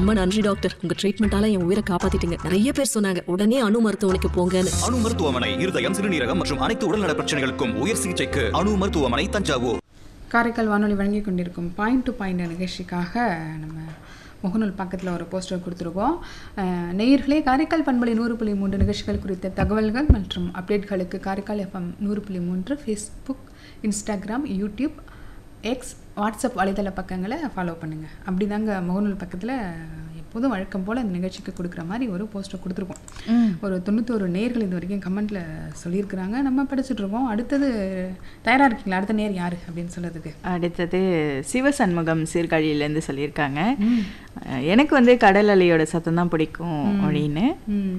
ரொம்ப நன்றி டாக்டர் உங்க ட்ரீட்மெண்டால என் உயிரை காப்பாத்திட்டீங்க நிறைய பேர் சொன்னாங்க உடனே அணு மருத்துவமனைக்கு போங்கன்னு அணு மருத்துவமனை இருதயம் சிறுநீரகம் மற்றும் அனைத்து உடல்நல பிரச்சனைகளுக்கும் உயர் சிகிச்சைக்கு அணு மருத்துவமனை தஞ்சாவூர் காரைக்கால் வானொலி வழங்கி கொண்டிருக்கும் பாயிண்ட் டு பாயிண்ட் நிகழ்ச்சிக்காக நம்ம முகநூல் பக்கத்தில் ஒரு போஸ்டர் கொடுத்துருக்கோம் அஹ், நேயர்களே காரைக்கால் பண்பலை நூறு புள்ளி மூன்று நிகழ்ச்சிகள் குறித்த தகவல்கள் மற்றும் அப்டேட்களுக்கு காரைக்கால் எஃப்எம் நூறு புள்ளி மூன்று Facebook Instagram YouTube X WhatsApp வலைதள பக்கங்களை ஃபாலோ பண்ணுங்கள் அப்படி தாங்க முகநூல் பக்கத்தில் எப்போதும் வழக்கம் போல் இந்த நிகழ்ச்சிக்கு கொடுக்குற மாதிரி ஒரு போஸ்டர் கொடுத்துருக்கோம் ஒரு தொண்ணூத்தோரு நேர்கள் இது வரைக்கும் கமெண்ட்டில் சொல்லியிருக்கிறாங்க நம்ம படிச்சுட்டு இருக்கோம் அடுத்தது தயாராக இருக்கீங்களா அடுத்த நேர் யார் அப்படின்னு சொல்கிறதுக்கு அடுத்தது சிவசண்முகம் சீர்காழியிலேருந்து சொல்லியிருக்காங்க அஹ் எனக்கு வந்து கடல் அலையோட சத்தம் தான் பிடிக்கும் அப்படின்னு ம்.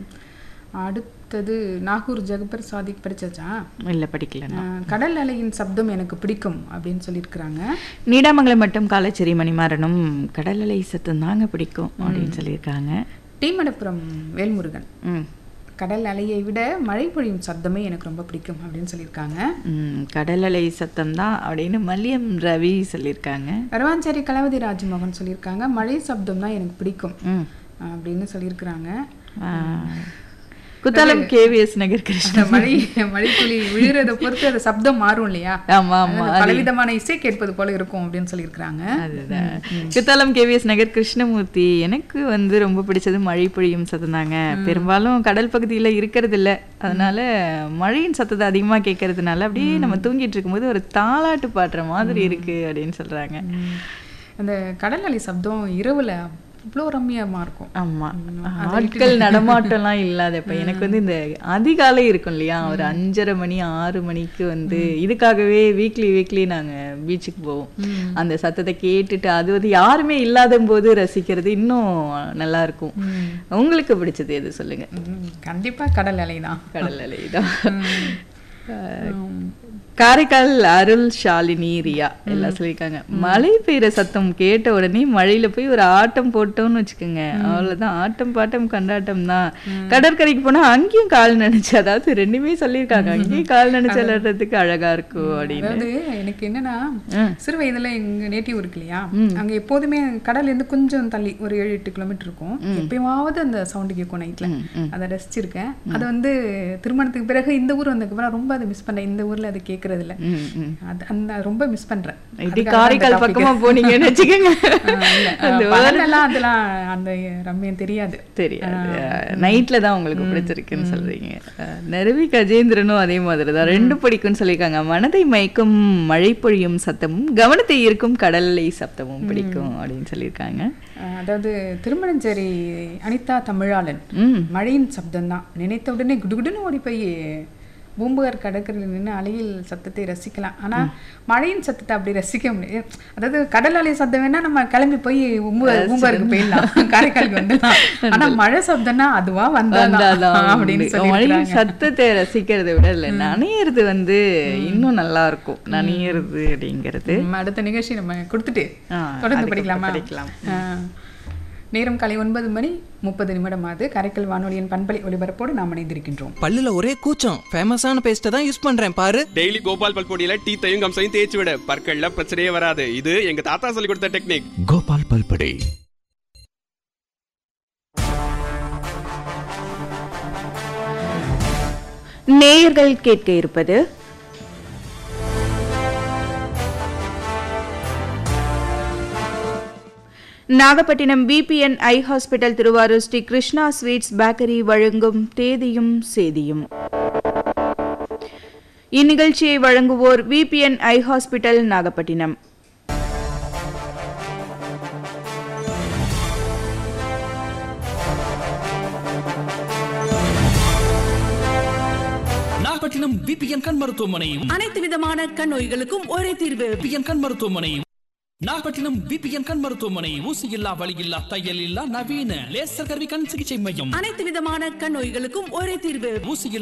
அடுத்தது நாகூர் ஜெகபர் சாதிக் படிச்சாச்சா இல்லை படிக்கல அஹ், கடல் அலையின் சப்தம் எனக்கு பிடிக்கும் அப்படின்னு சொல்லியிருக்கிறாங்க நீடாமங்கலம் மட்டும் காலச்சேரி மணிமாறனும் கடல் அலை சத்தம் தாங்க பிடிக்கும் அப்படின்னு சொல்லியிருக்காங்க டீமடப்புரம் வேல்முருகன் ம் கடல் அலையை விட மழை பொழியும் சப்தமே எனக்கு ரொம்ப பிடிக்கும் அப்படின்னு சொல்லியிருக்காங்க ம், கடல் அலை சத்தம் தான் அப்படின்னு மல்லியம் ரவி சொல்லியிருக்காங்க ரவாஞ்சேரி கலவதி ராஜ்மோகன் சொல்லியிருக்காங்க மழை சப்தம் தான் எனக்கு பிடிக்கும் ம் அப்படின்னு சொல்லியிருக்கிறாங்க ஆ. குத்தாலம் கேவிஎஸ் நகர் கிருஷ்ணன் அந்த மழை மழைத்துளி விழுறதை பொறுத்து அது சப்தம் மாறும் இல்லையா ஆமா ஆமா அது பலவிதமான இசை கேட்பது போல இருக்கும் அப்படின்னு சொல்லியிருக்கிறாங்க அதுதான் குத்தாலம் கேவிஎஸ் நகர் கிருஷ்ணமூர்த்தி எனக்கு வந்து ரொம்ப பிடிச்சது மழை பொழியும் சத்தம் தாங்க பெரும்பாலும் கடல் பகுதியில இருக்கிறது இல்ல அதனால மழையின் சத்தத்தை அதிகமா கேட்கறதுனால அப்படியே நம்ம தூங்கிட்டு இருக்கும்போது ஒரு தாலாட்டு பாடுற மாதிரி இருக்கு அப்படின்னு சொல்றாங்க அந்த கடல் அலை சப்தம் இரவுல இவ்வளோ ரம்மியமா இருக்கும் ஆமா ஆட்கள் நடமாட்டம்லாம் இல்லாத இப்ப எனக்கு வந்து இந்த அதிகாலை இருக்கும் இல்லையா ஒரு அஞ்சரை மணி ஆறு மணிக்கு வந்து இதுக்காகவே வீக்லி வீக்லி நாங்க பீச்சுக்கு போவோம் அந்த சத்தத்தை கேட்டுட்டு அது வந்து யாருமே இல்லாத போது ரசிக்கிறது இன்னும் நல்லா இருக்கும் உங்களுக்கு பிடிச்சது எது சொல்லுங்க ம், கண்டிப்பா கடல் அலை தான் கடல் அலைதான் காரைக்கால் அருள் ஷாலினி ரியா எல்லாம் சொல்லியிருக்காங்க மழை பெய்யுற சத்தம் கேட்ட உடனே மழையில போய் ஒரு ஆட்டம் போட்டோம்னு வச்சுக்கோங்க அவ்வளவுதான் ஆட்டம் பாட்டம் கொண்டாட்டம் தான் கடற்கரைக்கு போனா அங்கேயும் கால் நினைச்சு அதாவது ரெண்டுமே சொல்லியிருக்காங்க அங்கேயும் கால் நினைச்சு விளையாடுறதுக்கு அழகா இருக்கும் அப்படின்னு அதாவது எனக்கு என்னன்னா சிறு வயதுல எங்க நேட்டிவ் இருக்கு இல்லையா அங்க எப்போதுமே கடல்ல இருந்து கொஞ்சம் தள்ளி ஒரு ஏழு எட்டு கிலோமீட்டர் இருக்கும் எப்பயாவது அந்த சவுண்டு கேட்கும் நைட்ல அதை ரசிச்சிருக்கேன் அது வந்து திருமணத்துக்கு பிறகு இந்த ஊர் வந்ததுக்கு அப்புறம் ரொம்ப அதை மிஸ் பண்ணேன் இந்த ஊர்ல அதை கேட்கறது இல்ல ம், ம். அது அந்த ரொம்ப மிஸ் பண்றேன் இப்படி அதுக்காக தான் இந்த காரைக்கால் topic. பக்கமா போனீங்கன்னு வச்சுக்கோங்க ஆ, இல்ல. அந்த பகல்லலாம் அதெல்லாம் அந்த ரம்மியம் தெரியாது தெரியாது நைட்ல தான் உங்களுக்கு பிடிச்சிருக்குன்னு சொல்றீங்க அஹ், நரவி கஜேந்திரனும் அதே மாதிரி தான் ரெண்டு பிடிக்கும்னு சொல்லியிருக்காங்க மனதை மயக்கும் மழை பொழியும் சத்தமும் கவனத்தை ஈர்க்கும் கடலை சத்தமும் பிடிக்கும் அப்படின்னு சொல்லியிருக்காங்க அஹ் அதாவது திருமணஞ்சேரி அனிதா தமிழாளன் ம் மழையின் சப்தம் தான் நினைத்த உடனே குடுகுடுன்னு ஓடி போய் பூம்புகார் கடற்கரையில் நின்று அலையில் சத்தத்தை ரசிக்கலாம் ஆனா மழையின் சத்தத்தை அப்படி ரசிக்க முடியாது அதாவது கடல் அலை சத்தம் வேணா நம்ம கிளம்பி போய் பூம்புகார் பூம்புகாருக்கு போயிடலாம் காரைக்காலுக்கு வந்துடலாம் ஆனா மழை சப்தம்னா அதுவா வந்தாதான் வந்தாதான் அப்படின்னு உண்டு. மழையின் சொல்லி சத்தத்தை ரசிக்கிறதை விட இல்ல நனையிறது வந்து இன்னும் நல்லா இருக்கும் நனையிறது அப்படிங்கிறது அடுத்த நிகழ்ச்சி நம்ம கொடுத்துட்டு ஆ, தொடர்ந்து அதுக்கு படிக்கலாமா படிக்கலாம். ஆ. நேரம் காலை ஒன்பது மணி முப்பது நிமிடமாவது கரைக்கல் வானொலியின் பண்பலை ஒலிபரப்போடு நாம் இணைந்திருக்கின்றோம் பல்லுல ஒரே கூச்சம் ஃபேமஸான பேஸ்ட்டை தான் யூஸ் பண்றேன் பாரு டெய்லி கோபால் பல்பொடியில டீத்தையும் கம்சையும் தேய்ச்சி விட பற்கள்ல பிரச்சனையே வராது இது எங்க தாத்தா சொல்லி கொடுத்த டெக்னிக் கோபால் பல்படை நேயர்கள் கேட்க இருப்பது Nagapattinam BBN eye hospital Thiruvarur Sri Krishna sweets bakery வழங்கும் தேதியும் சேதியும் இந்நிகழ்ச்சியை வழங்குவோர் VBN eye hospital Nagapattinam Nagapattinam BBN கண் மருத்துவமனையும் அனைத்து விதமான கண் நோய்களுக்கும் ஒரே தீர்வு பிபிஎன் கண் மருத்துவமனையும் நாகப்பட்டினம் பிபிஎன் கண் மருத்துவமனை ஊசி இல்லா வலி இல்லா தையல் இல்லா நவீன லேசர் கருவி கண் சிகிச்சை மையம் அனைத்து விதமான கண் நோய்களுக்கும் ஒரே தீர்வு ஊசி